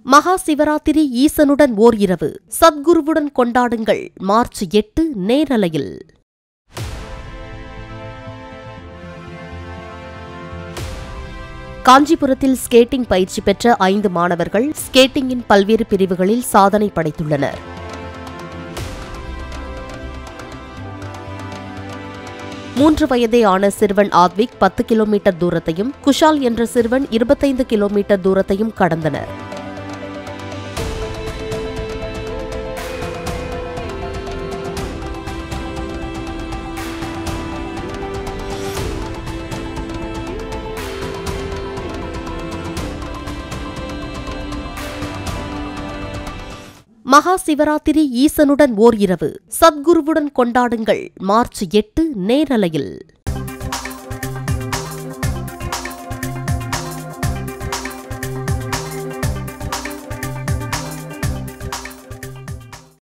மகா சிவராத்திரி ஈசனுடன் ஓர் இரவு சத்குருவுடன் கொண்டாடுங்கள் மார்ச் எட்டு நேரலையில் காஞ்சிபுரத்தில் ஸ்கேட்டிங் பயிற்சி பெற்ற ஐந்து மாணவர்கள் ஸ்கேட்டிங்கின் பல்வேறு பிரிவுகளில் சாதனை படைத்துள்ளனர் மூன்று வயதே ஆன சிறுவன் ஆத்விக் பத்து கிலோமீட்டர் தூரத்தையும் குஷால் என்ற சிறுவன் இருபத்தைந்து கிலோமீட்டர் தூரத்தையும் கடந்தனர் மகா சிவராத்திரி ஈசனுடன் ஓர் இரவு சத்குருவுடன் கொண்டாடுங்கள் மார்ச் எட்டு நேரலையில்